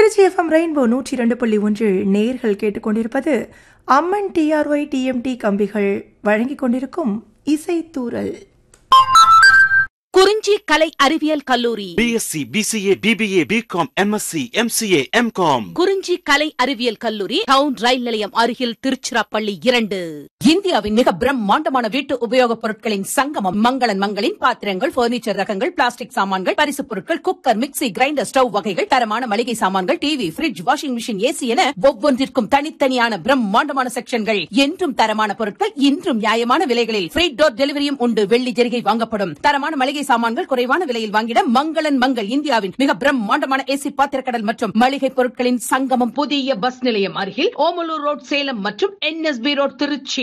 Trichy FM rainbow நூற்றி இரண்டு புள்ளி ஒன்றில் நேர்கள் கேட்டுக்கொண்டிருப்பது அம்மன் டிஆர்ஒய் டிஎம்டி கம்பிகள் வழங்கிக் கொண்டிருக்கும் இசைத்தூரல் குறிஞ்சி கலை அறிவியல் கல்லூரி BSc BCA BBA BCom MSc MCA MCom குறிஞ்சி கலை அறிவியல் கல்லூரி டவுன் ரயில் நிலையம் அருகில் திருச்சிராப்பள்ளி இரண்டு இந்தியாவின் மிக பிரம்மாண்டமான வீட்டு உபயோகப் பொருட்களின் சங்கமம் மங்களன் மங்களின் பாத்திரங்கள் பர்னிச்சர் ரகங்கள் பிளாஸ்டிக் சாமான்கள் பரிசுப் பொருட்கள் குக்கர் மிக்ஸி கிரைண்டர் ஸ்டவ் வகைகள் தரமான மளிகை சாமான்கள் TV fridge washing machine AC என ஒவ்வொன்றிற்கும் தனித்தனியான பிரம்மாண்டமான செக்ஷன்கள் என்றும் தரமான பொருட்கள் இன்றும் நியாயமான விலைகளில் ஃப்ரீ டோர் டெலிவரியும் உண்டு வெள்ளி ஜெரிகை வாங்கப்படும் தரமான மளிகை சாமான்கள் குறைவான விலையில் வாங்கிட மங்களன் மங்கள் இந்தியாவின் மிக பிரம்மாண்டமான ஏசி பாத்திரக்கடல் மற்றும் மளிகை பொருட்களின் சங்கமம் புதிய பஸ் நிலையம் அருகில் ஓமலூர் ரோட் சேலம் மற்றும் என்எஸ்பி ரோட் திருச்சி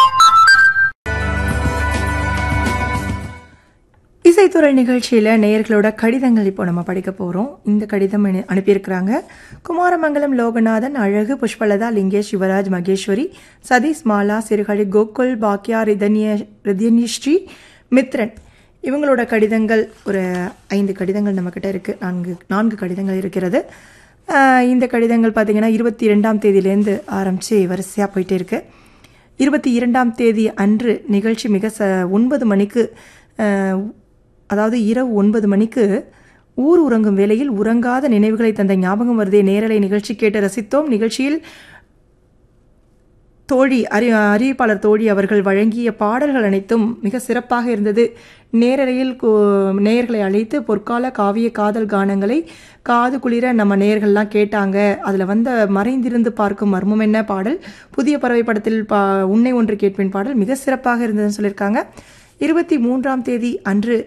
இசைத்துறை நிகழ்ச்சியில் நேயர்களோட கடிதங்கள் இப்போ நம்ம படிக்க போகிறோம் இந்த கடிதம் அனு- அனுப்பியிருக்கிறாங்க குமாரமங்கலம் லோகநாதன் அழகு புஷ்பலதா லிங்கேஷ் சிவராஜ் மகேஸ்வரி சதீஷ் மாலா சிறுகழி கோகுல் பாக்யா ரிதன்ய ரிதன்யஸ்ரீ மித்ரன் இவங்களோட கடிதங்கள் ஒரு ஐந்து கடிதங்கள் நம்மக்கிட்ட இருக்குது நான்கு நான்கு கடிதங்கள் இருக்கிறது ஆஹ் இந்த கடிதங்கள் பார்த்திங்கன்னா இருபத்தி ரெண்டாம் தேதியிலேருந்து ஆரம்பித்து வரிசையாக போயிட்டே இருக்கு இருபத்தி இரண்டாம் தேதி அன்று நிகழ்ச்சி மிக ச ஒன்பது மணிக்கு அஹ், அதாவது இரவு ஒன்பது மணிக்கு ஊர் உறங்கும் வேளையில் உறங்காத நினைவுகளை தந்த ஞாபகம் வருதே நேரலை நிகழ்ச்சி கேட்டு ரசித்தோம் நிகழ்ச்சியில் தோழி அறி அறிவிப்பாளர் தோழி அவர்கள் வழங்கிய பாடல்கள் அனைத்தும் மிக சிறப்பாக இருந்தது நேரலையில் கு- நேயர்களை அழைத்து பொற்கால காவிய காதல் கானங்களை காது குளிர நம்ம நேயர்கள்லாம் கேட்டாங்க அதில் வந்த மறைந்திருந்து பார்க்கும் மர்மம் என்ன பாடல் புதிய பறவை படத்தில் பா உன்னை ஒன்று கேட்பின் பாடல் மிக சிறப்பாக இருந்ததுன்னு சொல்லியிருக்காங்க இருபத்தி மூன்றாம் தேதி அன்று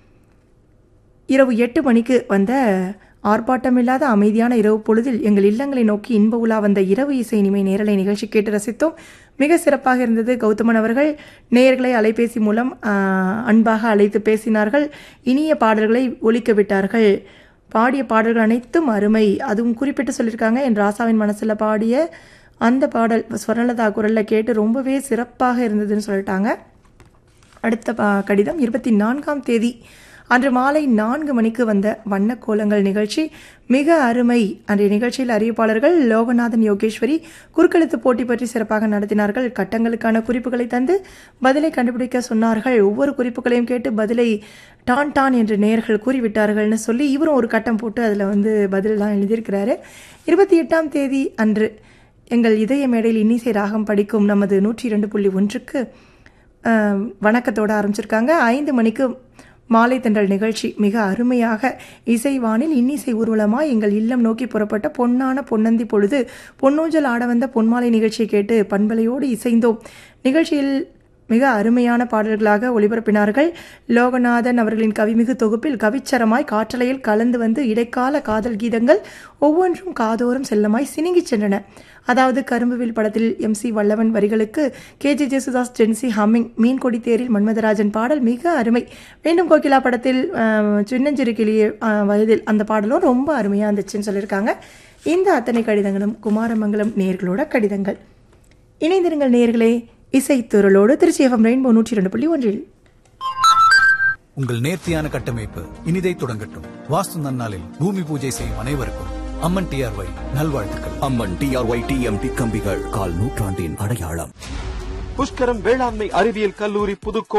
இரவு எட்டு மணிக்கு வந்த ஆர்ப்பாட்டமில்லாத அமைதியான இரவு பொழுதில் எங்கள் இல்லங்களை நோக்கி இன்ப உலா வந்த இரவு இசை இனிமை நேரலை நிகழ்ச்சி கேட்டு ரசித்தோம் மிக சிறப்பாக இருந்தது கௌதமன் அவர்கள் நேயர்களை அலைபேசி மூலம் ஆஹ், அன்பாக அழைத்து பேசினார்கள் இனிய பாடல்களை ஒலிக்க விட்டார்கள் பாடிய பாடல்கள் அனைத்தும் அருமை அதுவும் குறிப்பிட்டு சொல்லியிருக்காங்க என் ராசாவின் மனசில் பாடிய அந்த பாடல் ஸ்வர்ணலதா குரலில் கேட்டு ரொம்பவே சிறப்பாக இருந்ததுன்னு சொல்லிட்டாங்க அடுத்த ப- கடிதம் இருபத்தி நான்காம் தேதி அன்று மாலை நான்கு மணிக்கு வந்த வண்ண கோலங்கள் நிகழ்ச்சி மிக அருமை அன்றைய நிகழ்ச்சியில் அறிவிப்பாளர்கள் லோகநாதன் யோகேஸ்வரி குறுக்கெழுத்து போட்டி பற்றி சிறப்பாக நடத்தினார்கள் கட்டங்களுக்கான குறிப்புகளை தந்து பதிலை கண்டுபிடிக்க சொன்னார்கள் ஒவ்வொரு குறிப்புகளையும் கேட்டு பதிலை டான் டான் என்று நேயர்கள் கூறிவிட்டார்கள்னு சொல்லி இவரும் ஒரு கட்டம் போட்டு அதில் வந்து பதிலெல்லாம் எழுதியிருக்கிறாரு இருபத்தி எட்டாம் தேதி அன்று எங்கள் இதய மேடையில் இன்னிசை ராகம் படிக்கும் நமது நூற்றி இரண்டு புள்ளி ஒன்றுக்கு அஹ், வணக்கத்தோட ஆரம்பிச்சிருக்காங்க ஐந்து மணிக்கு மாலை தென்றல் நிகழ்ச்சி மிக அருமையாக இசைவானில் இன்னிசை ஊர்வலமாய் எங்கள் இல்லம் நோக்கி புறப்பட்ட பொன்னான பொன்னந்தி பொழுது பொன்னூஞ்சல் ஆட வந்த பொன்மாலை நிகழ்ச்சியை கேட்டு பண்பலையோடு இசைந்தோம் நிகழ்ச்சியில் மிக அருமையான பாடல்களாக ஒளிபரப்பினார்கள் லோகநாதன் அவர்களின் கவிமிகு தொகுப்பில் கவிச்சரமாய் காற்றலையில் கலந்து வந்து இடைக்கால காதல் கீதங்கள் ஒவ்வொன்றும் காதோறும் செல்லமாய் சினுங்கிச் சென்றன அதாவது கரும்புவில் படத்தில் எம் சி வல்லவன் வரிகளுக்கு K J Jesudas Jency humming மீன்கொடி தேரில் மன்மதராஜன் பாடல் மிக அருமை மீண்டும் கோகிலா படத்தில் அஹ், சின்னஞ்சிறு கிளிய அஹ், வயதில் அந்த பாடலும் ரொம்ப அருமையாக இருந்துச்சுன்னு சொல்லியிருக்காங்க இந்த அத்தனை கடிதங்களும் குமாரமங்கலம் நேர்களோட கடிதங்கள் இணைந்திருங்கள் நேர்களே இசைத்துறலோடு திருச்சி எஃப்எம் ரெயின்போ நூற்றி ரெண்டு புள்ளி ஒன்றில் உங்கள் நேர்த்தியான கட்டமைப்பு இனிதை தொடங்கட்டும் வாஸ்து நன்னாளில் பூமி பூஜை செய்யும் அனைவருக்கும் அம்மன் டிஆர்ஒய் நல்வாழ்த்துக்கள் அம்மன் டிஆர்ஒய் டிஎம்டி கம்பிகள் கால் நூற்றாண்டின் அடையாளம் புஷ்கரம் வேளாண்மை அறிவியல் கல்லூரி புதுக்கோட்டை